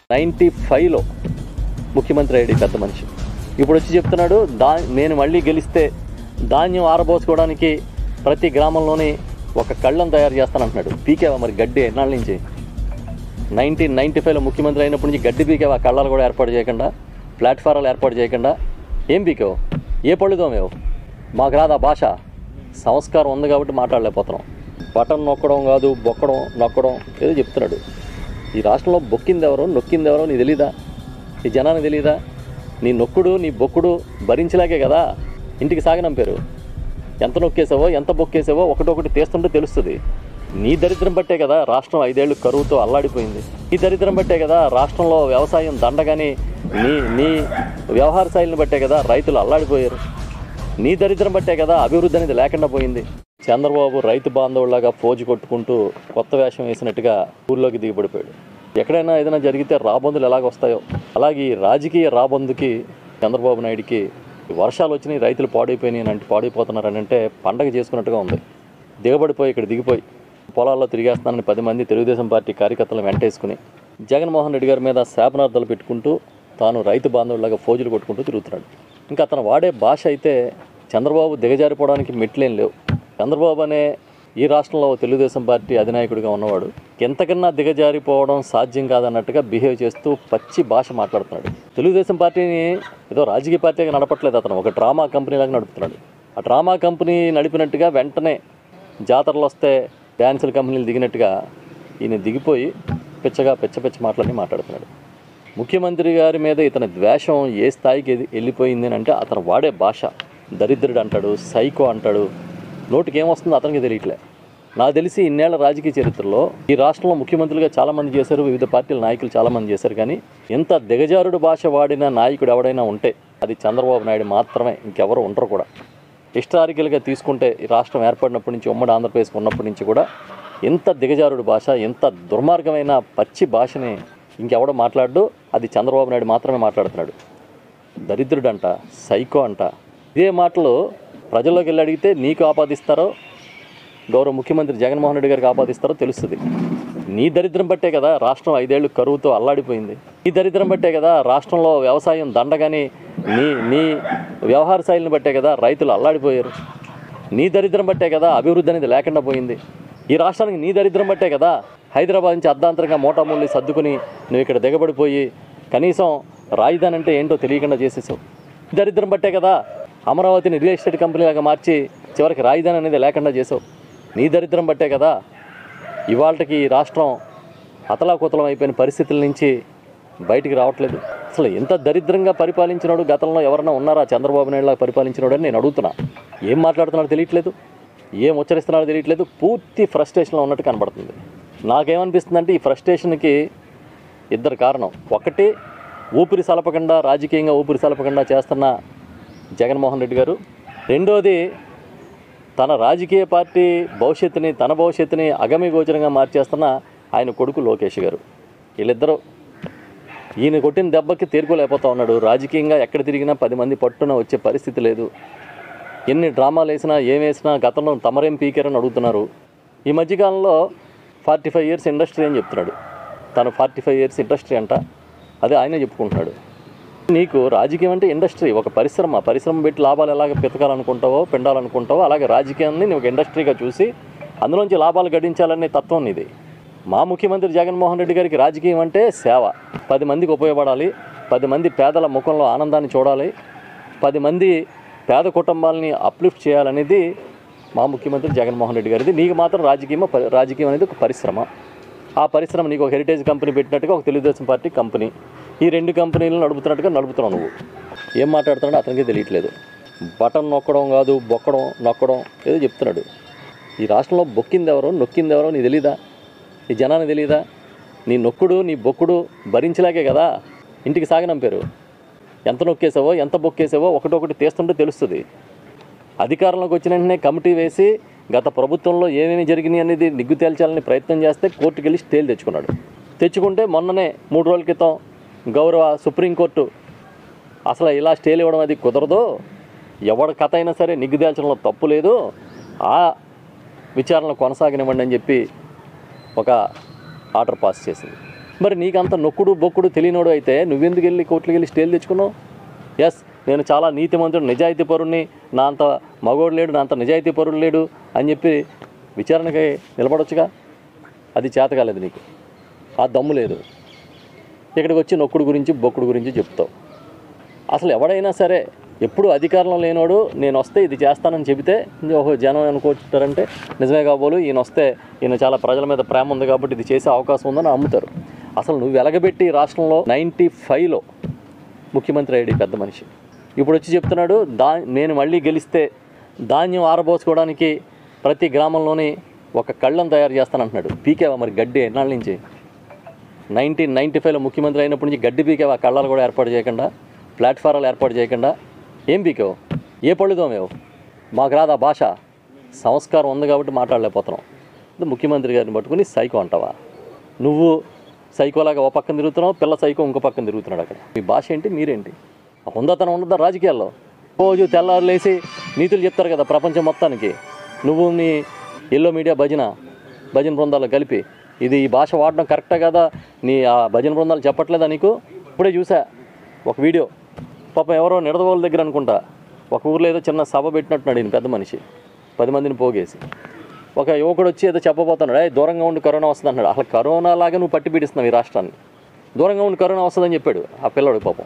Ninety ఫైవ్లో ముఖ్యమంత్రి అయ్యాడు ఈ పెద్ద మనిషి ఇప్పుడు వచ్చి చెప్తున్నాడు దా నేను మళ్ళీ గెలిస్తే ధాన్యం ఆరబోసుకోవడానికి ప్రతి గ్రామంలోని ఒక కళ్ళం తయారు చేస్తానంటున్నాడు పీకేవా మరి గడ్డి ఎన్నాళ్ళ నుంచి నైన్టీన్ నైంటీ ఫైవ్లో ముఖ్యమంత్రి అయినప్పటి నుంచి గడ్డి పీకేవా కళ్ళాలు కూడా ఏర్పాటు చేయకుండా ప్లాట్ఫారాలు ఏర్పాటు చేయకుండా ఏం పీకావు ఏ పళ్ళు తోమేవు మాకు రాదా భాష సంస్కారం ఉంది కాబట్టి మాట్లాడలేకపోతున్నాం బటన్ నొక్కడం కాదు బొక్కడం నొక్కడం ఏదో చెప్తున్నాడు ఈ రాష్ట్రంలో బొక్కింది ఎవరో నొక్కింది ఎవరో నీ తెలీదా ఈ జనానికి తెలీదా నీ నొక్కుడు నీ బొక్కుడు భరించలేకే కదా ఇంటికి సాగనంపారు ఎంత నొక్కేసావో ఎంత బొక్కేసావో ఒకటొకటి తీస్తుంటే తెలుస్తుంది నీ దరిద్రం బట్టే కదా రాష్ట్రం ఐదేళ్లు కరువుతో అల్లాడిపోయింది నీ దరిద్రం బట్టే కదా రాష్ట్రంలో వ్యవసాయం దండగాని నీ నీ వ్యవహార శైలిని బట్టే కదా రైతులు అల్లాడిపోయారు నీ దరిద్రం బట్టే కదా అభివృద్ధి అనేది లేకుండా పోయింది చంద్రబాబు రైతు బాంధవులాగా పోజు కొట్టుకుంటూ కొత్త వేషం వేసినట్టుగా ఊర్లోకి దిగబడిపోయాడు ఎక్కడైనా ఏదైనా జరిగితే రాబందులు ఎలాగ వస్తాయో అలాగే ఈ రాజకీయ రాబందుకి చంద్రబాబు నాయుడికి వర్షాలు వచ్చినాయి రైతులు పాడైపోయినాయి అని అంటే పాడైపోతున్నారని అంటే పండగ చేసుకున్నట్టుగా ఉంది దిగబడిపోయి ఇక్కడ దిగిపోయి పొలాల్లో తిరిగేస్తానని పది మంది తెలుగుదేశం పార్టీ కార్యకర్తలను వెంటేసుకుని జగన్మోహన్ రెడ్డి గారి మీద శాపనార్థాలు పెట్టుకుంటూ తాను రైతు బాంధవులాగా ఫోజులు కొట్టుకుంటూ తిరుగుతున్నాడు ఇంకా అతను వాడే భాష అయితే చంద్రబాబు దిగజారిపోవడానికి మెట్లేం లేవు చంద్రబాబు అనే ఈ రాష్ట్రంలో తెలుగుదేశం పార్టీ అధినాయకుడిగా ఉన్నవాడు ఎంతకన్నా దిగజారిపోవడం సాధ్యం కాదన్నట్టుగా బిహేవ్ చేస్తూ పచ్చి భాష మాట్లాడుతున్నాడు తెలుగుదేశం పార్టీని ఏదో రాజకీయ పార్టీగా నడపట్లేదు అతను ఒక డ్రామా కంపెనీలాగా నడుపుతున్నాడు ఆ డ్రామా కంపెనీ నడిపినట్టుగా వెంటనే జాతరలు వస్తే డ్యాన్సుల కంపెనీలు దిగినట్టుగా ఈయన దిగిపోయి పిచ్చగా పిచ్చ పిచ్చ మాటలన్నీ మాట్లాడుతున్నాడు ముఖ్యమంత్రి గారి మీద ఇతని ద్వేషం ఏ స్థాయికి ఎది- వెళ్ళిపోయింది అని అంటే అతను వాడే భాష దరిద్రుడు అంటాడు సైకో అంటాడు నోటికి ఏమొస్తుందో అతనికి తెలియట్లే నాకు తెలిసి ఇన్నేళ్ల రాజకీయ చరిత్రలో ఈ రాష్ట్రంలో ముఖ్యమంత్రులుగా చాలామంది చేశారు వివిధ పార్టీల నాయకులు చాలామంది చేశారు కానీ ఎంత దిగజారుడు భాష వాడిన నాయకుడు ఎవడైనా ఉంటే అది చంద్రబాబు నాయుడు మాత్రమే ఇంకెవరు ఉండరు కూడా హిస్టారికల్గా తీసుకుంటే ఈ రాష్ట్రం ఏర్పడినప్పటి నుంచి ఉమ్మడి ఆంధ్రప్రదేశ్ ఉన్నప్పటి నుంచి కూడా ఎంత దిగజారుడు భాష ఎంత దుర్మార్గమైన పచ్చి భాషని ఇంకెవడో మాట్లాడు అది చంద్రబాబు నాయుడు మాత్రమే మాట్లాడుతున్నాడు దరిద్రుడంట సైకో అంట ఇదే మాటలు ప్రజల్లోకి వెళ్ళి అడిగితే నీకు ఆపాదిస్తారో గౌరవ ముఖ్యమంత్రి జగన్మోహన్ రెడ్డి గారికి ఆపాదిస్తారో తెలుస్తుంది నీ దరిద్రం బట్టే కదా రాష్ట్రం ఐదేళ్లు కరువుతో అల్లాడిపోయింది నీ దరిద్రం బట్టే కదా రాష్ట్రంలో వ్యవసాయం దండగాని నీ నీ వ్యవహార శైలిని బట్టే కదా రైతులు అల్లాడిపోయారు నీ దరిద్రం బట్టే కదా అభివృద్ధి అనేది లేకుండా పోయింది ఈ రాష్ట్రానికి నీ దరిద్రం బట్టే కదా హైదరాబాద్ నుంచి అర్ధాంతరంగా మోటామూల్ని సర్దుకుని నువ్వు ఇక్కడ దిగబడిపోయి కనీసం రాజధాని అంటే ఏంటో తెలియకుండా చేసేసావు నీ దరిద్రం బట్టే కదా అమరావతిని రియల్ ఎస్టేట్ కంపెనీలాగా మార్చి చివరికి రాజధాని అనేది లేకుండా చేసావు నీ దరిద్రం బట్టే కదా ఇవాళకి ఈ రాష్ట్రం అతలాకుతలం అయిపోయిన పరిస్థితుల నుంచి బయటికి రావట్లేదు అసలు ఎంత దరిద్రంగా పరిపాలించినాడు గతంలో ఎవరన్నా ఉన్నారా చంద్రబాబు నాయుడులా పరిపాలించినాడు అని నేను అడుగుతున్నా ఏం మాట్లాడుతున్నాడో తెలియట్లేదు ఏం ఉచ్చరిస్తున్నాడో తెలియట్లేదు పూర్తి ఫ్రస్ట్రేషన్లో ఉన్నట్టు కనబడుతుంది నాకేమనిపిస్తుందంటే ఈ ఫ్రస్ట్రేషన్కి ఇద్దరు కారణం ఒకటి ఊపిరి సలపకుండా రాజకీయంగా ఊపిరి సలపకుండా చేస్తున్న జగన్మోహన్ రెడ్డి గారు రెండోది తన రాజకీయ పార్టీ భవిష్యత్తుని తన భవిష్యత్తుని అగమ్య గోచరంగా మార్చేస్తున్న ఆయన కొడుకు లోకేష్ గారు వీళ్ళిద్దరూ ఈయన కొట్టిన దెబ్బకి తేరుకోలేకపోతా ఉన్నాడు రాజకీయంగా ఎక్కడ తిరిగినా పది మంది పట్టున వచ్చే పరిస్థితి లేదు ఎన్ని డ్రామాలు వేసినా ఏం వేసినా గతంలో తమరేం పీకారని అడుగుతున్నారు ఈ మధ్యకాలంలో ఫార్టీ ఫైవ్ ఇయర్స్ ఇండస్ట్రీ అని చెప్తున్నాడు తను ఫార్టీ ఫైవ్ ఇయర్స్ ఇండస్ట్రీ అంట అదే ఆయనే చెప్పుకుంటున్నాడు నీకు రాజకీయం అంటే ఇండస్ట్రీ ఒక పరిశ్రమ పరిశ్రమ పెట్టి లాభాలు ఎలాగ పెతకాలనుకుంటావో పెండాలనుకుంటావో అలాగే రాజకీయాన్ని నువ్వు ఒక ఇండస్ట్రీగా చూసి అందులోంచి లాభాలు గడించాలనే తత్వం నీది మా ముఖ్యమంత్రి జగన్మోహన్ రెడ్డి గారికి రాజకీయం అంటే సేవ పది మందికి ఉపయోగపడాలి పది మంది పేదల ముఖంలో ఆనందాన్ని చూడాలి పది మంది పేద కుటుంబాలని అప్లిఫ్ట్ చేయాలనేది మా ముఖ్యమంత్రి జగన్మోహన్ రెడ్డి గారిది నీకు మాత్రం రాజకీయం రాజకీయం అనేది ఒక పరిశ్రమ ఆ పరిశ్రమ నీకు ఒక హెరిటేజ్ కంపెనీ పెట్టినట్టుగా ఒక తెలుగుదేశం పార్టీ కంపెనీ ఈ రెండు కంపెనీలు నడుపుతున్నట్టుగా నడుపుతున్నావు నువ్వు ఏం మాట్లాడుతున్నాడో అతనికి తెలియట్లేదు బటన్ నొక్కడం కాదు బొక్కడం నొక్కడం ఏదో చెప్తున్నాడు ఈ రాష్ట్రంలో బొక్కింది ఎవరో నొక్కింది ఎవరో నీ తెలీదా ఈ జనానికి తెలీదా నీ నొక్కుడు నీ బొక్కుడు భరించలేకే కదా ఇంటికి సాగనంపారు ఎంత నొక్కేసావో ఎంత బొక్కేసావో ఒకటొకటి తీస్తుంటే తెలుస్తుంది అధికారంలోకి వచ్చిన వెంటనే కమిటీ వేసి గత ప్రభుత్వంలో ఏమేమి జరిగినాయి అనేది నిగ్గు తేల్చాలని ప్రయత్నం చేస్తే కోర్టుకి వెళ్ళి స్టేలు తెచ్చుకున్నాడు తెచ్చుకుంటే మొన్ననే మూడు రోజుల క్రితం గౌరవ సుప్రీంకోర్టు అసలు ఇలా స్టేలు ఇవ్వడం అది కుదరదు ఎవరి కథ అయినా సరే నిగ్గు తేల్చడంలో తప్పు లేదు ఆ విచారణ కొనసాగనివ్వండి అని చెప్పి ఒక ఆర్డర్ పాస్ చేసింది మరి నీకంత నొక్కుడు బొక్కుడు తెలియనోడు అయితే నువ్వెందుకు వెళ్ళి కోర్టుకి వెళ్ళి స్టేలు తెచ్చుకున్నావు ఎస్ నేను చాలా నీతిమంతుడు నిజాయితీ పరుణ్ణి నా అంత మగోడు లేడు నా అంత నిజాయితీ పరుడు లేడు అని చెప్పి విచారణకి నిలబడొచ్చుగా అది చేత కాలేదు నీకు ఆ దమ్ము లేదు ఇక్కడికి వచ్చి నొక్కుడు గురించి బొక్కుడు గురించి చెప్తావు అసలు ఎవడైనా సరే ఎప్పుడు అధికారంలో లేనోడు నేను వస్తే ఇది చేస్తానని చెబితే ఓహో జనం అనుకుంటారంటే నిజమే కాబోలు ఈయన వస్తే ఈయన చాలా ప్రజల మీద ప్రేమ ఉంది కాబట్టి ఇది చేసే అవకాశం ఉందని అమ్ముతారు అసలు నువ్వు వెలగబెట్టి ఈ రాష్ట్రంలో నైంటీ ఫైవ్లో ముఖ్యమంత్రి అయ్యాడు ఈ పెద్ద మనిషి ఇప్పుడు వచ్చి చెప్తున్నాడు దా నేను మళ్ళీ గెలిస్తే ధాన్యం ఆరబోసుకోవడానికి ప్రతి గ్రామంలోని ఒక కళ్ళం తయారు చేస్తానంటున్నాడు పీకేవా మరి గడ్డి ఎన్నాళ్ళ నుంచి నైన్టీన్ నైంటీ ఫైవ్లో ముఖ్యమంత్రి అయినప్పటి నుంచి గడ్డి పీకేవా కళ్ళాలు కూడా ఏర్పాటు చేయకుండా ప్లాట్ఫారాలు ఏర్పాటు చేయకుండా ఏం పీకావు ఏ పళ్ళు తోమేవు మాకు రాదా భాష సంస్కారం ఉంది కాబట్టి మాట్లాడలేకపోతున్నాం ఇది ముఖ్యమంత్రి గారిని పట్టుకుని సైకో అంటావా నువ్వు సైకోలాగా ఓ పక్కన తిరుగుతున్నావు పిల్ల సైకో ఇంకో పక్కన తిరుగుతున్నాడు అక్కడ మీ భాష ఏంటి మీరేంటి ఆ హుందాతనం ఉండదా రాజకీయాల్లో రోజు తెల్లారు లేసి నీతులు చెప్తారు కదా ప్రపంచం మొత్తానికి నువ్వు నీ ఎల్లో మీడియా భజన భజన బృందాలు కలిపి ఇది ఈ భాష వాడడం కరెక్టా కదా నీ ఆ భజన బృందాలు చెప్పట్లేదా నీకు ఇప్పుడే చూసా ఒక వీడియో పాపం ఎవరో నిడదవోళ్ళ దగ్గర అనుకుంటా ఒక ఊర్లో ఏదో చిన్న సభ పెట్టినట్టున్నాడు ఈయన పెద్ద మనిషి పది మందిని పోగేసి ఒక యువకుడు వచ్చి ఏదో చెప్పబోతున్నాడు "ఏయ్, దూరంగా ఉండి కరోనా వస్తుంది అన్నాడు అసలు కరోనా లాగా నువ్వు పట్టి పీడిస్తున్నావు ఈ రాష్ట్రాన్ని దూరంగా ఉండి కరోనా వస్తుందని చెప్పాడు ఆ పిల్లడు పాపం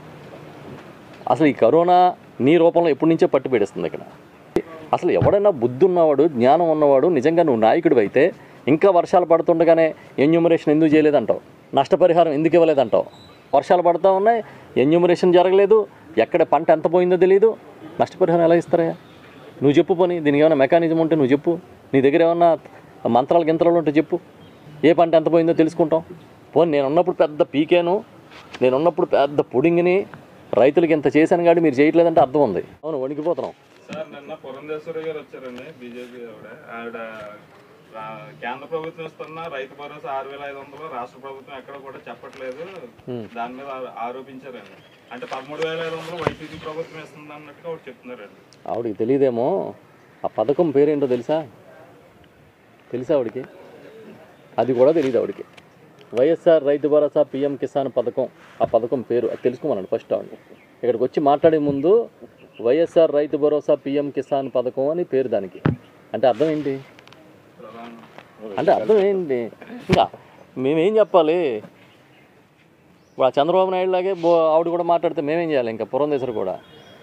అసలు ఈ కరోనా నీ రూపంలో ఎప్పటి నుంచో పట్టి పీడిస్తుంది ఇక్కడ అసలు ఎవడైనా బుద్ధి ఉన్నవాడు జ్ఞానం ఉన్నవాడు నిజంగా నువ్వు నాయకుడు అయితే ఇంకా వర్షాలు పడుతుండగానే ఎన్యూమరేషన్ ఎందుకు చేయలేదంటావు నష్టపరిహారం ఎందుకు ఇవ్వలేదంటావు వర్షాలు పడుతూ ఉన్నాయి ఎన్యూమరేషన్ జరగలేదు ఎక్కడ పంట ఎంత పోయిందో తెలియదు నష్టపరిహారం ఎలా ఇస్తారా నువ్వు చెప్పు పోనీ దీనికి ఏమైనా మెకానిజం ఉంటే నువ్వు చెప్పు నీ దగ్గర ఏమన్నా మంత్రాలు గింత్రాలు ఉంటే చెప్పు ఏ పంట ఎంత పోయిందో తెలుసుకుంటాం పోనీ నేను ఉన్నప్పుడు పెద్ద పీకేను నేను ఉన్నప్పుడు పెద్ద పుడింగిని రైతులకి ఇంత చేశాను కాబట్టి మీరు చేయట్లేదంటే అర్థం ఉంది అవును వణికిపోతున్నాం సార్ నిన్న పురంధేశ్వరి గారు వచ్చారండి బీజేపీ ఆవిడ ఆవిడ రా- కేంద్ర ప్రభుత్వం ఇస్తున్న రైతు భరోసా ఆరు వేల ఐదు వందలు రాష్ట్ర ప్రభుత్వం ఎక్కడ కూడా చెప్పట్లేదు దాని మీద ఆ- ఆరోపించారండి అంటే పదమూడు వేల ఐదు వందలు వైసీపీ ప్రభుత్వం ఇస్తుంది అన్నట్టుగా ఒకటి చెప్తున్నారండి ఆవిడకి తెలియదేమో ఆ పథకం పేరేంటో తెలుసా తెలుసా ఆవిడకి అది కూడా తెలియదు ఆవిడకి వైఎస్ఆర్ రైతు భరోసా పిఎం కిసాన్ పథకం ఆ పథకం పేరు అది తెలుసుకోమన్నాను ఫస్ట్ ఆవిడ ఇక్కడికి వచ్చి మాట్లాడే ముందు వైఎస్ఆర్ రైతు భరోసా పిఎం కిసాన్ పథకం అని పేరు దానికి అంటే అర్థం ఏంటి ప్రధాన అంటే అర్థం ఏంటి ఇంకా మేమేం చెప్పాలి ఇప్పుడు ఆ చంద్రబాబు నాయుడు లాగే బో ఆవిడ కూడా మాట్లాడితే మేమేం చేయాలి ఇంకా పురంధేశ్వరి కూడా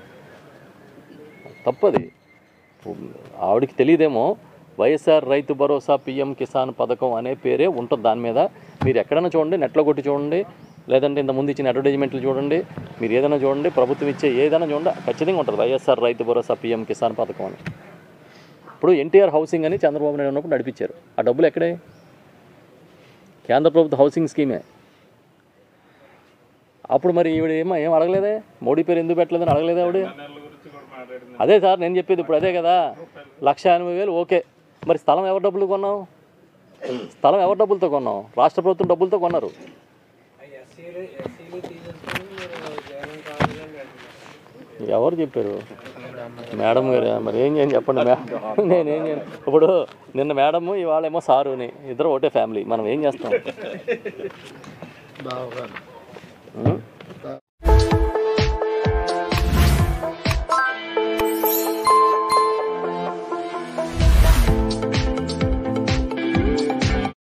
తప్పది ఆవిడకి తెలియదేమో వైఎస్ఆర్ రైతు భరోసా పిఎం కిసాన్ పథకం అనే పేరే ఉంటుంది దాని మీద మీరు ఎక్కడైనా చూడండి నెట్లో కొట్టి చూడండి లేదంటే ఇంత ముందు ఇచ్చిన అడ్వర్టైజ్మెంట్లు చూడండి మీరు ఏదైనా చూడండి ప్రభుత్వం ఇచ్చే ఏదైనా చూడండి ఖచ్చితంగా ఉంటుంది వైఎస్ఆర్ రైతు భరోసా పిఎం కిసాన్ పథకం అని ఇప్పుడు ఎన్టీఆర్ హౌసింగ్ అని చంద్రబాబు నాయుడు ఉన్నప్పుడు నడిపించారు ఆ డబ్బులు ఎక్కడే కేంద్ర ప్రభుత్వ హౌసింగ్ స్కీమే అప్పుడు మరి ఈవిడ ఏమో ఏం అడగలేదే మోడీ పేరు ఎందుకు పెట్టలేదని అడగలేదే ఆవిడ నెలల గురించి కూడా మాట్లాడింది అదే సార్ నేను చెప్పేది ఇప్పుడు అదే కదా లక్ష ఎనభై వేలు ఓకే మరి స్థలం ఎవరి డబ్బులు కొన్నావు స్థలం ఎవరి డబ్బులతో కొన్నావు రాష్ట్ర ప్రభుత్వం డబ్బులతో కొన్నారు ఎస్సీలు ఎస్సీలు తీసేసుకుని మీరు జగన్ కావాలని అంటున్నారు ఎవరు చెప్పారు మేడం గారు మరి ఏం చేయని చెప్పండి మే నేనేం చేయను ఇప్పుడు నిన్న మేడము ఇవాళేమో సారుని ఇద్దరు ఒకటే ఫ్యామిలీ మనం ఏం చేస్తాం బావగారు ఉం?